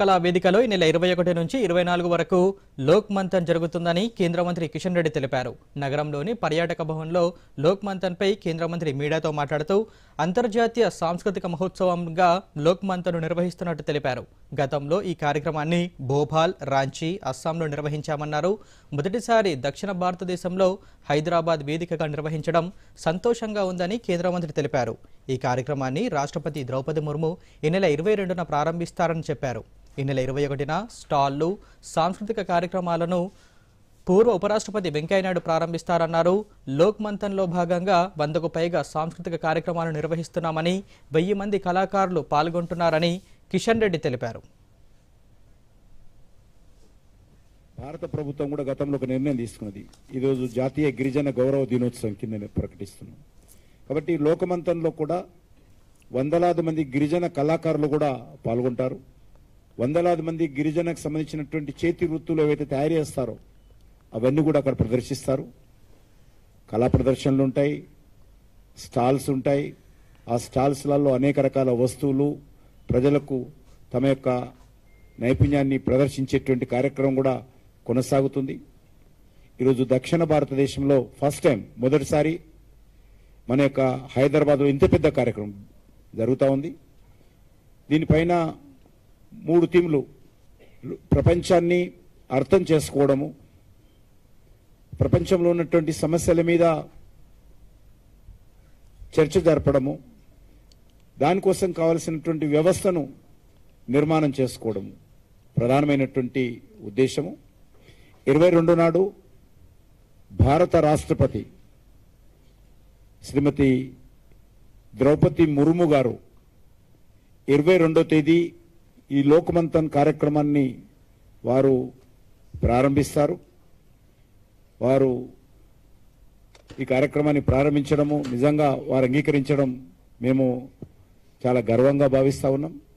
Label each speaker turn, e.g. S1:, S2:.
S1: కళా వేదికలో ఈ నెల ఇరవై ఒకటి నుంచి ఇరవై నాలుగు వరకు లోక్ మంథన్ జరుగుతుందని కేంద్ర మంత్రి కిషన్ రెడ్డి తెలిపారు నగరంలోని పర్యాటక భవన్లో లోక్ మంథన్పై కేంద్ర మంత్రి మీడియాతో మాట్లాడుతూ అంతర్జాతీయ సాంస్కృతిక మహోత్సవంగా లోక్ మంథన్ నిర్వహిస్తున్నట్టు తెలిపారు గతంలో ఈ కార్యక్రమాన్ని భోపాల్ రాంచీ అస్సాంలో నిర్వహించామన్నారు మొదటిసారి దక్షిణ భారతదేశంలో హైదరాబాద్ వేదికగా నిర్వహించడం సంతోషంగా ఉందని కేంద్ర మంత్రి తెలిపారు ఈ కార్యక్రమాన్ని రాష్ట్రపతి ద్రౌపది ముర్ము ఈ నెల ఇరవై రెండున ప్రారంభిస్తారని చెప్పారు ఈ నెల ఇరవై ఒకటిన స్టాళ్లు సాంస్కృతిక కార్యక్రమాలను పూర్వ ఉపరాష్ట్రపతి వెంకయ్యనాయుడు ప్రారంభిస్తారన్నారు లోక్ మంథన్లో భాగంగా వందకు పైగా సాంస్కృతిక కార్యక్రమాలు నిర్వహిస్తున్నామని వెయ్యి మంది కళాకారులు పాల్గొంటున్నారని కిషన్ రెడ్డి తెలిపారు
S2: భారత ప్రభుత్వం కూడా గతంలో ఒక నిర్ణయం తీసుకున్నది ఈరోజు జాతీయ గిరిజన గౌరవ దినోత్సవం కింద ప్రకటిస్తున్నాం కాబట్టి లోకమంతంలో కూడా వందలాది మంది గిరిజన కళాకారులు కూడా పాల్గొంటారు వందలాది మంది గిరిజనకు సంబంధించినటువంటి చేతి వృత్తులు ఏవైతే తయారు చేస్తారో అవన్నీ కూడా అక్కడ ప్రదర్శిస్తారు కళా ప్రదర్శనలు ఉంటాయి స్టాల్స్ ఉంటాయి ఆ స్టాల్స్లలో అనేక రకాల వస్తువులు ప్రజలకు తమ యొక్క నైపుణ్యాన్ని ప్రదర్శించేటువంటి కార్యక్రమం కూడా కొనసాగుతుంది ఈరోజు దక్షిణ భారతదేశంలో ఫస్ట్ టైం మొదటిసారి మన యొక్క హైదరాబాద్లో ఇంత పెద్ద కార్యక్రమం జరుగుతూ ఉంది దీనిపైన మూడు థీమ్లు ప్రపంచాన్ని అర్థం చేసుకోవడము ప్రపంచంలో ఉన్నటువంటి సమస్యల మీద చర్చ జరపడము దానికోసం కావలసినటువంటి వ్యవస్థను నిర్మాణం చేసుకోవడము ప్రధానమైనటువంటి ఉద్దేశము ఇరవై రెండు నాడు భారత రాష్ట్రపతి శ్రీమతి ద్రౌపది ముర్ము గారు ఇరవై రెండో తేదీ ఈ లోకమంతన్ కార్యక్రమాన్ని వారు ప్రారంభిస్తారు వారు ఈ కార్యక్రమాన్ని ప్రారంభించడము నిజంగా వారు అంగీకరించడం మేము చాలా గర్వంగా భావిస్తా ఉన్నాం